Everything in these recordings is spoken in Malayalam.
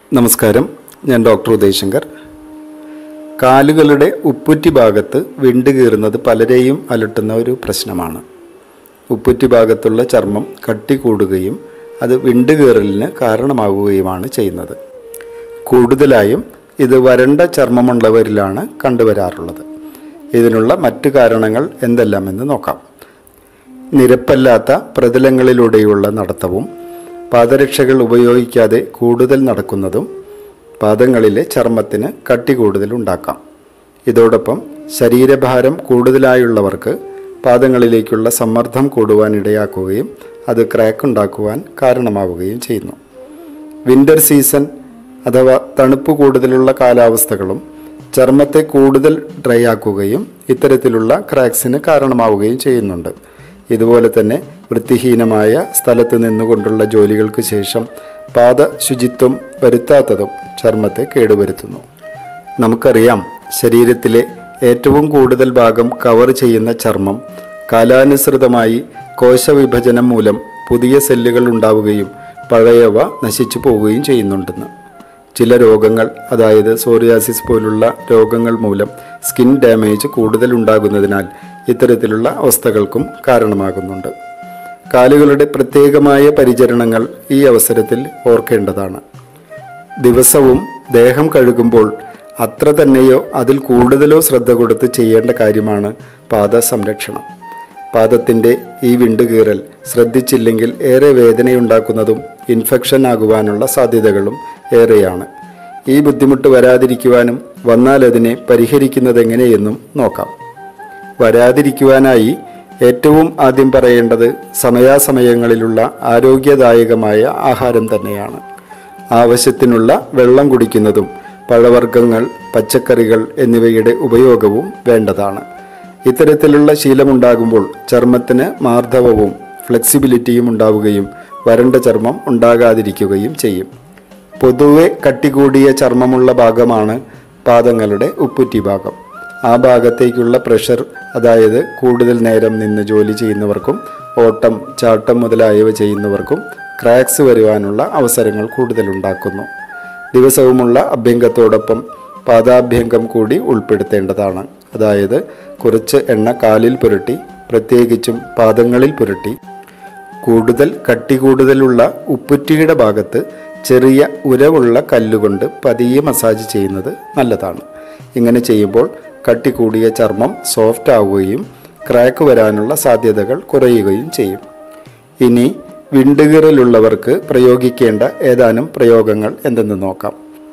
നമസ്കാരം ഞാൻ ഡോക്ടർ ഉദയശങ്കർ കാലുകളുടെ ഉപ്പുറ്റി ഭാഗത്ത് വിണ്ട് കീറുന്നത് പലരെയും അലട്ടുന്ന ഒരു പ്രശ്നമാണ് ഉപ്പുറ്റി ഭാഗത്തുള്ള ചർമ്മം കട്ടി കൂടുകയും അത് വിണ്ട് കീറലിന് കാരണമാവുകയുമാണ് ചെയ്യുന്നത് കൂടുതലായും ഇത് വരണ്ട ചർമ്മമുള്ളവരിലാണ് കണ്ടുവരാറുള്ളത് ഇതിനുള്ള മറ്റു കാരണങ്ങൾ എന്തെല്ലാമെന്ന് നോക്കാം നിരപ്പല്ലാത്ത പ്രതലങ്ങളിലൂടെയുള്ള നടത്തവും പാദരക്ഷകൾ ഉപയോഗിക്കാതെ കൂടുതൽ നടക്കുന്നതും പാദങ്ങളിലെ ചർമ്മത്തിന് കട്ടി കൂടുതൽ ഉണ്ടാക്കാം ഇതോടൊപ്പം ശരീരഭാരം കൂടുതലായുള്ളവർക്ക് പാദങ്ങളിലേക്കുള്ള സമ്മർദ്ദം കൂടുവാൻ ഇടയാക്കുകയും അത് ക്രാക്ക് ഉണ്ടാക്കുവാൻ കാരണമാവുകയും ചെയ്യുന്നു വിൻ്റർ സീസൺ അഥവാ തണുപ്പ് കൂടുതലുള്ള കാലാവസ്ഥകളും ചർമ്മത്തെ കൂടുതൽ ഡ്രൈ ആക്കുകയും ഇത്തരത്തിലുള്ള ക്രാക്സിന് കാരണമാവുകയും ചെയ്യുന്നുണ്ട് ഇതുപോലെ തന്നെ വൃത്തിഹീനമായ സ്ഥലത്ത് നിന്നുകൊണ്ടുള്ള ജോലികൾക്ക് ശേഷം പാദ ശുചിത്വം വരുത്താത്തതും ചർമ്മത്തെ കേടുവരുത്തുന്നു നമുക്കറിയാം ശരീരത്തിലെ ഏറ്റവും കൂടുതൽ ഭാഗം കവർ ചെയ്യുന്ന ചർമ്മം കാലാനുസൃതമായി കോശവിഭജനം മൂലം പുതിയ സെല്ലുകൾ ഉണ്ടാവുകയും പഴയവ നശിച്ചു പോവുകയും ചെയ്യുന്നുണ്ടെന്ന് ചില രോഗങ്ങൾ അതായത് സോറിയാസിസ് പോലുള്ള രോഗങ്ങൾ മൂലം സ്കിൻ ഡാമേജ് കൂടുതൽ ഉണ്ടാകുന്നതിനാൽ ഇത്തരത്തിലുള്ള അവസ്ഥകൾക്കും കാരണമാകുന്നുണ്ട് കാലുകളുടെ പ്രത്യേകമായ പരിചരണങ്ങൾ ഈ അവസരത്തിൽ ഓർക്കേണ്ടതാണ് ദിവസവും ദേഹം കഴുകുമ്പോൾ അത്ര തന്നെയോ അതിൽ കൂടുതലോ ശ്രദ്ധ കൊടുത്ത് ചെയ്യേണ്ട കാര്യമാണ് പാദ സംരക്ഷണം പാദത്തിൻ്റെ ഈ വിണ്ടുകീറൽ ശ്രദ്ധിച്ചില്ലെങ്കിൽ ഏറെ വേദനയുണ്ടാക്കുന്നതും ഇൻഫെക്ഷൻ ആകുവാനുള്ള സാധ്യതകളും ഏറെയാണ് ഈ ബുദ്ധിമുട്ട് വരാതിരിക്കുവാനും വന്നാൽ അതിനെ പരിഹരിക്കുന്നതെങ്ങനെയെന്നും നോക്കാം വരാതിരിക്കുവാനായി ഏറ്റവും ആദ്യം പറയേണ്ടത് സമയാസമയങ്ങളിലുള്ള ആരോഗ്യദായകമായ ആഹാരം തന്നെയാണ് ആവശ്യത്തിനുള്ള വെള്ളം കുടിക്കുന്നതും പഴവർഗ്ഗങ്ങൾ പച്ചക്കറികൾ എന്നിവയുടെ ഉപയോഗവും വേണ്ടതാണ് ഇത്തരത്തിലുള്ള ശീലമുണ്ടാകുമ്പോൾ ചർമ്മത്തിന് മാർദ്ദവവും ഫ്ലെക്സിബിലിറ്റിയും ഉണ്ടാവുകയും വരണ്ട ചർമ്മം ഉണ്ടാകാതിരിക്കുകയും ചെയ്യും പൊതുവെ കട്ടികൂടിയ ചർമ്മമുള്ള ഭാഗമാണ് പാദങ്ങളുടെ ഉപ്പുറ്റി ഭാഗം ആ ഭാഗത്തേക്കുള്ള പ്രഷർ അതായത് കൂടുതൽ നേരം നിന്ന് ജോലി ചെയ്യുന്നവർക്കും ഓട്ടം ചാട്ടം മുതലായവ ചെയ്യുന്നവർക്കും ക്രാക്സ് വരുവാനുള്ള അവസരങ്ങൾ കൂടുതലുണ്ടാക്കുന്നു ദിവസവുമുള്ള അഭ്യംഗത്തോടൊപ്പം പാദാഭ്യംഗം കൂടി ഉൾപ്പെടുത്തേണ്ടതാണ് അതായത് കുറച്ച് എണ്ണ കാലിൽ പുരട്ടി പ്രത്യേകിച്ചും പാദങ്ങളിൽ പുരട്ടി കൂടുതൽ കട്ടി കൂടുതലുള്ള ഉപ്പുറ്റിയുടെ ഭാഗത്ത് ചെറിയ ഉരവുള്ള കല്ലുകൊണ്ട് പതിയെ മസാജ് ചെയ്യുന്നത് നല്ലതാണ് ഇങ്ങനെ ചെയ്യുമ്പോൾ കട്ടി കൂടിയ ചർമ്മം സോഫ്റ്റ് ആവുകയും ക്രാക്ക് വരാനുള്ള സാധ്യതകൾ കുറയുകയും ചെയ്യും ഇനി വിണ്ടുകീറലുള്ളവർക്ക് പ്രയോഗിക്കേണ്ട ഏതാനും പ്രയോഗങ്ങൾ എന്തെന്ന് നോക്കാം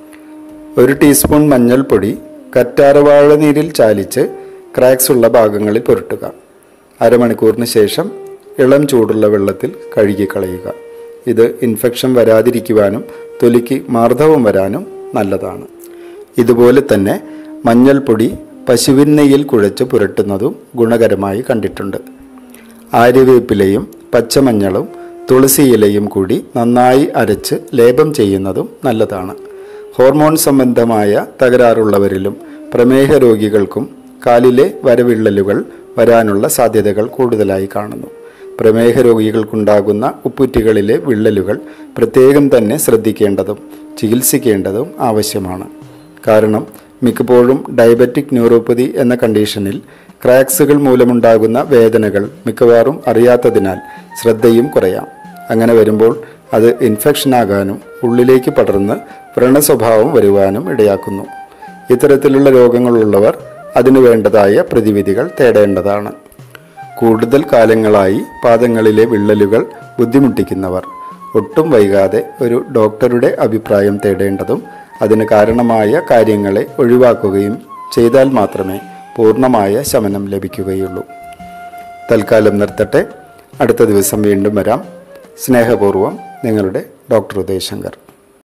ഒരു ടീസ്പൂൺ മഞ്ഞൾപ്പൊടി കറ്റാർവാഴ നീരിൽ ചാലിച്ച് ക്രാക്സ് ഉള്ള ഭാഗങ്ങളിൽ പുരട്ടുക അരമണിക്കൂറിന് ശേഷം ഇളം ചൂടുള്ള വെള്ളത്തിൽ കഴുകിക്കളയുക ഇത് ഇൻഫെക്ഷൻ വരാതിരിക്കുവാനും തൊലിക്ക് മാർദ്ദവം വരാനും നല്ലതാണ് ഇതുപോലെ തന്നെ മഞ്ഞൾപ്പൊടി പശുവിൻ നെയ്യിൽ കുഴച്ച് പുരട്ടുന്നതും ഗുണകരമായി കണ്ടിട്ടുണ്ട് ആര്യവേപ്പിലയും പച്ചമഞ്ഞളും തുളസി ഇലയും കൂടി നന്നായി അരച്ച് ലേപം ചെയ്യുന്നതും നല്ലതാണ് ഹോർമോൺ സംബന്ധമായ തകരാറുള്ളവരിലും പ്രമേഹ രോഗികൾക്കും കാലിലെ വരവിള്ളലുകൾ വരാനുള്ള സാധ്യതകൾ കൂടുതലായി കാണുന്നു പ്രമേഹ രോഗികൾക്കുണ്ടാകുന്ന ഉപ്പുറ്റികളിലെ വിള്ളലുകൾ പ്രത്യേകം തന്നെ ശ്രദ്ധിക്കേണ്ടതും ചികിത്സിക്കേണ്ടതും ആവശ്യമാണ് കാരണം മിക്കപ്പോഴും ഡയബറ്റിക് ന്യൂറോപ്പതി എന്ന കണ്ടീഷനിൽ ക്രാക്സുകൾ മൂലമുണ്ടാകുന്ന വേദനകൾ മിക്കവാറും അറിയാത്തതിനാൽ ശ്രദ്ധയും കുറയാം അങ്ങനെ വരുമ്പോൾ അത് ഇൻഫെക്ഷനാകാനും ഉള്ളിലേക്ക് പടർന്ന് വ്രണസ്വഭാവം വരുവാനും ഇടയാക്കുന്നു ഇത്തരത്തിലുള്ള രോഗങ്ങളുള്ളവർ അതിനു വേണ്ടതായ പ്രതിവിധികൾ തേടേണ്ടതാണ് കൂടുതൽ കാലങ്ങളായി പാദങ്ങളിലെ വിള്ളലുകൾ ബുദ്ധിമുട്ടിക്കുന്നവർ ഒട്ടും വൈകാതെ ഒരു ഡോക്ടറുടെ അഭിപ്രായം തേടേണ്ടതും അതിന് കാരണമായ കാര്യങ്ങളെ ഒഴിവാക്കുകയും ചെയ്താൽ മാത്രമേ പൂർണ്ണമായ ശമനം ലഭിക്കുകയുള്ളൂ തൽക്കാലം നിർത്തട്ടെ അടുത്ത ദിവസം വീണ്ടും വരാം സ്നേഹപൂർവ്വം നിങ്ങളുടെ ഡോക്ടർ ഉദയശങ്കർ